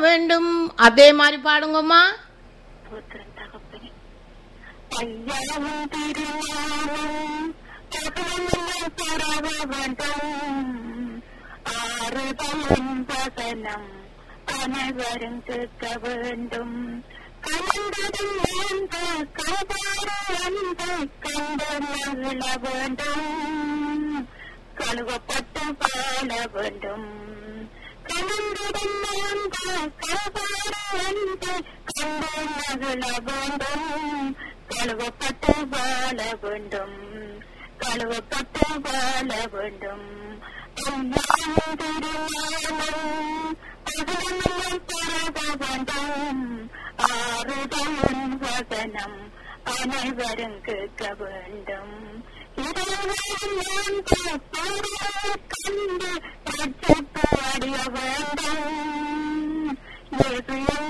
வேண்டும் அதே மாதிரி பாடுங்கம்மா புத்திரன் தகப்பனே ஐயாவும் திருஞானம் தகவலும் பெறவ வேண்டும் ஆறுதலும் வசனம் அனைவரும் கேட்க வேண்டும் கலந்ததும் அந்த கபாறு அந்த கண்டு மகிழ வேண்டும் கழுவப்பட்டு வாழ வேண்டும் கலந்ததும் அந்த கபாறு அந்த கண்டு மகிழ வேண்டும் கழுவப்பட்டு வாழ வேண்டும் கழுவப்பட்டு வாழ வேண்டும் அம்மாவும் திருஞானம் அகலமெல்லாம் பெறக வேண்டும் ஆறுதலும் வசனம் அனைவரும் கேட்க வேண்டும் இரவு கண்டு ரட்சிப்பு அடைய வேண்டும் இயேசு